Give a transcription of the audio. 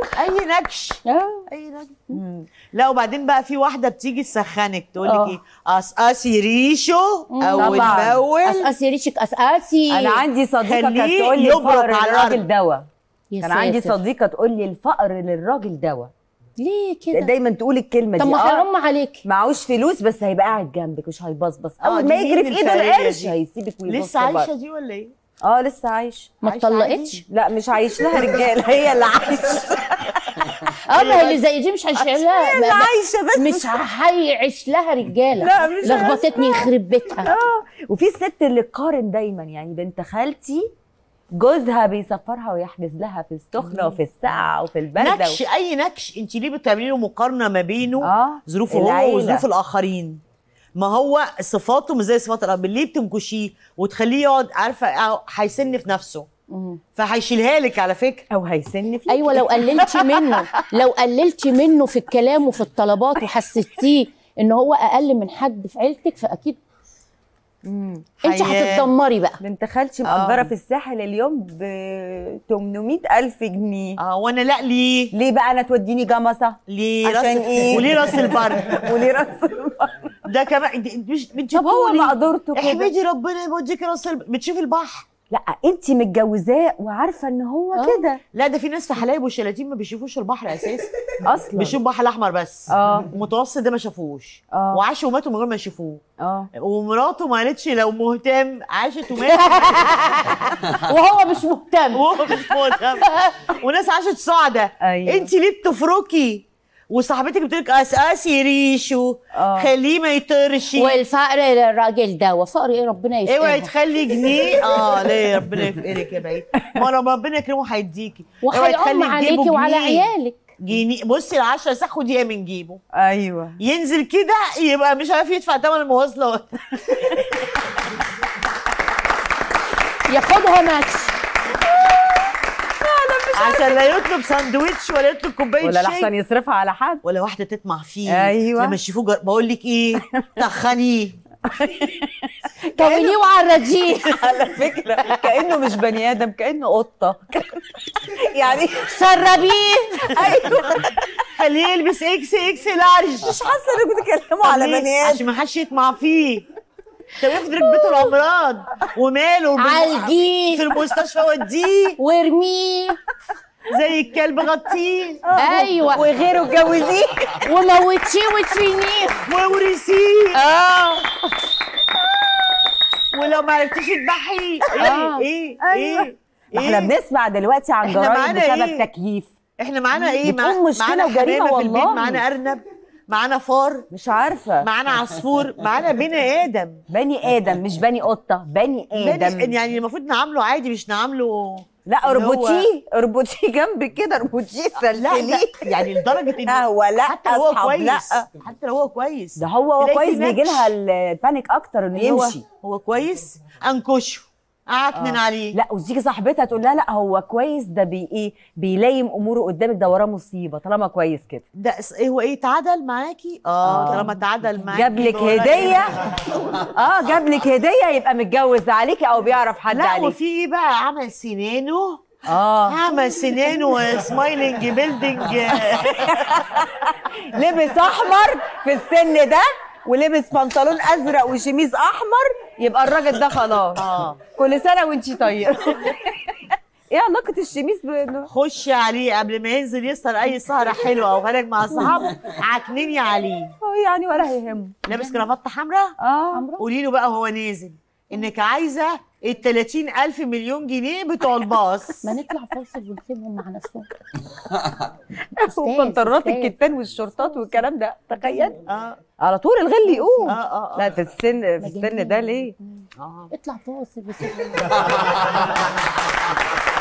اي نكش آه. اي نكش لا وبعدين بقى في واحده بتيجي تسخنك تقول لك آه. ايه قصقصي ريشه اول طبعاً. باول قصقصي ريشك قصقصي انا عندي صديقه كانت خليه تقول لي يبرك الفقر على للراجل الأرض. دواء يا كان عندي ساتر. صديقه تقول لي الفقر للراجل دواء ليه كده دايما تقول الكلمه طب دي ما آه، حرام عليك معوش فلوس بس هيبقى قاعد جنبك مش هيبصبص آه، اول دي ما مين يجري في ايده الفقرية القرش دي؟ هيسيبك ويبص لسه عايشه بره. دي ولا ايه اه لسه عايش ما عايشة اتطلقتش عادي؟ لا مش عايش لها رجاله هي اللي عايشه اه ما هي اللي زي دي مش هيعيش لها اللي عايشه بس مش هيعيش لها رجاله لا، مش لخبطتني يخرب بيتها اه وفي الست اللي تقارن دايما يعني بنت خالتي جوزها بيسفرها ويحجز لها في السخنه وفي السقعه وفي البرده نكش اي نكش انت ليه بتعملي له مقارنه ما بينه اه ظروفه هو العيلة. وظروف الاخرين ما هو صفاته مش زي صفات الاب ليه بتنكشيه وتخليه يقعد عارفه آه، هيسن في نفسه مم. فهيشيلها لك على فكره او هيسن فيك ايوه لو قللتي منه لو قللتي منه في الكلام وفي الطلبات وحسستيه ان هو اقل من حد في عيلتك فاكيد مم. انت حياة. هتتدمري بقى بنت خالتي آه. مأجرة في الساحل اليوم ب 800 ألف جنيه اه وانا لا ليه ليه بقى أنا توديني جمصة ليه عشان راس إيه؟ وليه راس البر وليه راس البر؟ ده كمان انت- انت مش انت طب هو بتقولي مقدورته كده احمدي ربنا يوديكي راس البر بتشوفي البحر لا أنت متجوزاه وعارفة إن هو آه. كده لا ده في ناس في حلايب والشلاتين ما بيشوفوش البحر اساسا أصلا بيشوفوا البحر الاحمر بس آه. المتوسط ده ما شافوش آه. وعاشوا وماتوا من غير ما يشوفوه اه ومراته ما قالتش لو مهتم عاشت وماتت وهو مش مهتم وهو مش مهتم وناس عاشت سعدة أيوة. انت ليه بتفركي وصاحبتك بتقولك قسقسي ريشه آه. خليه ما يطرش والفقر للراجل ده وفقر ايه ربنا اوعي يفقرها تخلي جنيه اه ليه ربنا يفقرك يا بعيد ما لما ربنا يكرمه هيديكي اوعي وهيعم تخلي عليكي جيبه وعلى جنيه. عيالك جنيه بصي العشرة ساعة خديها من جيبه أيوه ينزل كده يبقى مش عارف يدفع ثمن المواصلات ياخدها ماكس عشان لا يطلب ساندوتش ولا يطلب كوبايه ولا شاي لحسن يصرفها على حد ولا واحده تطمع فيه أيوة. لما يشوفوه جر... بقول لك ايه تخنيه كونيه وعرجيه على فكرة كأنه مش بني آدم كأنه قطة يعني سربيه خليه يلبس اكس اكس لارج مش حاسة إنكم بتتكلموا على ليه؟ بني آدم عشان ما حدش يطمع فيه طب افرض ركبته الامراض وماله وبال- عالجيه. في المستشفى وديه وارميه زي الكلب غطيه ايوه وغيره اتجوزيه وموتشيه وتفينيه وورثيه اه ولو ما عرفتيش تذبحيه ايه آه. ايه أيوة. ايه ما احنا إيه؟ بنسمع دلوقتي عن إحنا جرائم معانا بسبب إيه؟ تكييف احنا معانا ايه بتقوم مع- مشكلة معانا وجريمة حمامة في البيت والله. معانا ارنب معانا فار مش عارفة معانا عصفور معانا بني ادم بني آدم مش بني قطة بني آدم بني يعني المفروض نعامله عادي مش نعامله لا اللي هو- اربطيه اربطيه جنب كده اربطيه لا سلسليه لا يعني لدرجه انه قهوة لا حتى لو هو أصحاب كويس لا حتى لو هو كويس ده هو هو تلاقي كويس في بيجي نكش. لها البانيك اكتر انه هو يمشي هو كويس انكشه اعكنن عليه لا وتيجي صاحبتها تقول لها لا هو كويس ده بي ايه بيلايم اموره قدامك ده وراه مصيبه طالما كويس كده ده اس- ايه هو ايه تعادل معاكي اه آه. طالما تعادل معاكي جاب لك يبقى وراكي. هديه اه جاب لك هديه يبقى متجوز عليكي او بيعرف حد لا عليك وفي ايه بقى عمل سنانه اه عمل سنانه سمايلنج بيلدينج لبس احمر في السن ده ولبس بنطلون ازرق وشميز احمر يبقى الراجل ده خلاص اه كل سنه وانتي طيبه ايه علاقه الشميز بانه خش عليه قبل ما ينزل يسهر اي سهره حلوه او خارج مع اصحابه عكنني عليه آه يعني ولا هيهمه لابس كرافته حمراء اه قولي له بقى وهو نازل انك عايزه ال 30000 مليون جنيه بتوع الباص ما نطلع فاصل ونسيبهم مع نفسهم وبنطرات أستاذ. الكتان والشورتات والكلام ده تخيل اه على طول الغل يقوم اه اه لا في السن في السن ده ليه اه اطلع فاصل وسيبهم